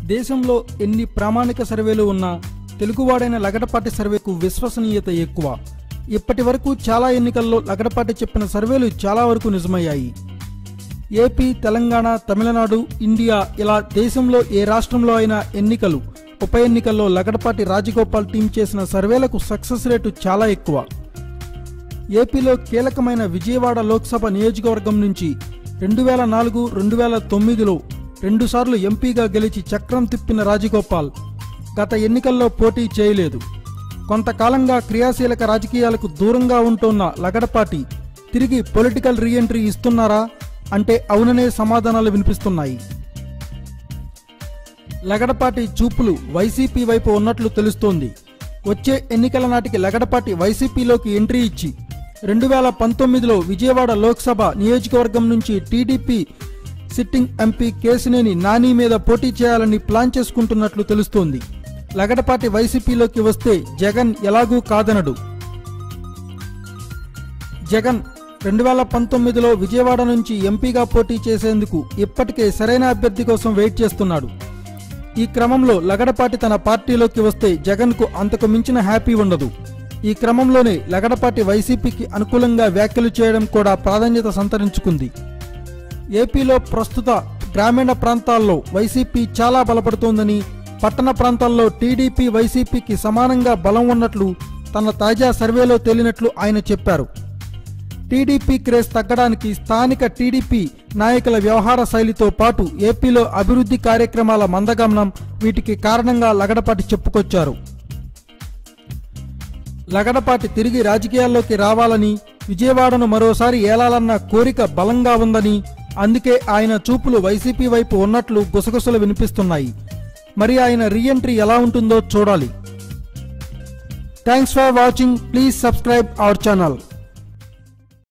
దేశంలో ఎన్ని ప్రామాణిక సర్వేలు ఉన్నా తెలుగువాడైన లగడపాటి సర్వేకు విశ్వసనీయత ఎక్కువ ఇప్పటి వరకు చాలా ఎన్నికల్లో లగడపాటి చెప్పిన సర్వేలు చాలా వరకు నిజమయ్యాయి ఏపీ తెలంగాణ తమిళనాడు ఇండియా ఇలా దేశంలో ఏ రాష్ట్రంలో అయినా ఎన్నికలు ఉప ఎన్నికల్లో లగడపాటి రాజగోపాల్ టీం చేసిన సర్వేలకు సక్సెస్ రేటు చాలా ఎక్కువ ఏపీలో కీలకమైన విజయవాడ లోక్సభ నియోజకవర్గం నుంచి రెండు వేల నాలుగు రెండు వేల తొమ్మిదిలో రెండుసార్లు ఎంపీగా గెలిచి చక్రం తిప్పిన రాజగోపాల్ గత ఎన్నికల్లో పోటీ చేయలేదు కొంతకాలంగా క్రియాశీలక రాజకీయాలకు దూరంగా ఉంటున్న లగడపాటి తిరిగి పొలిటికల్ రీఎంట్రీ ఇస్తున్నారా అంటే అవుననే సమాధానాలు వినిపిస్తున్నాయి లగడపాటి చూపులు వైసీపీ వైపు ఉన్నట్లు తెలుస్తోంది వచ్చే ఎన్నికల నాటికి లగడపాటి వైసీపీలోకి ఎంట్రీ ఇచ్చి రెండు వేల పంతొమ్మిదిలో విజయవాడ లోక్సభ నియోజకవర్గం నుంచి TDP sitting MP Kesineni Nani మీద పోటీ చేయాలని ప్లాన్ చేసుకుంటున్నట్లు తెలుస్తోంది లగడపాటి వైసీపీలోకి వస్తే జగన్ ఎలాగూ కాదనడు జగన్ రెండు వేల పంతొమ్మిదిలో విజయవాడ నుంచి ఎంపీగా పోటీ చేసేందుకు ఇప్పటికే సరైన అభ్యర్థి కోసం వెయిట్ చేస్తున్నాడు ఈ క్రమంలో లగడపాటి తన పార్టీలోకి వస్తే జగన్కు అంతకు మించిన హ్యాపీ ఉండదు ఈ క్రమంలోనే లగడపాటి వైసీపీకి అనుకూలంగా వ్యాఖ్యలు చేయడం కూడా ప్రాధాన్యత సంతరించుకుంది ఏపీలో ప్రస్తుత గ్రామీణ ప్రాంతాల్లో వైసీపీ చాలా బలపడుతోందని పట్టణ ప్రాంతాల్లో టీడీపీ వైసీపీకి సమానంగా బలం ఉన్నట్లు తన తాజా సర్వేలో తేలినట్లు ఆయన చెప్పారు టీడీపీ క్రేజ్ తగ్గడానికి స్థానిక టీడీపీ నాయకుల వ్యవహార శైలితో పాటు ఏపీలో అభివృద్ధి కార్యక్రమాల మందగమనం వీటికి కారణంగా లగడపాటి చెప్పుకొచ్చారు లగడపాటి తిరిగి రాజకీయాల్లోకి రావాలని విజయవాడను మరోసారి ఏలాలన్న కోరిక బలంగా ఉందని అందుకే ఆయన చూపులు వైసీపీ వైపు ఉన్నట్లు గుసగుసలు వినిపిస్తున్నాయి మరి ఆయన రీఎంట్రీ ఎలా ఉంటుందో చూడాలి thanks for watching please subscribe our channel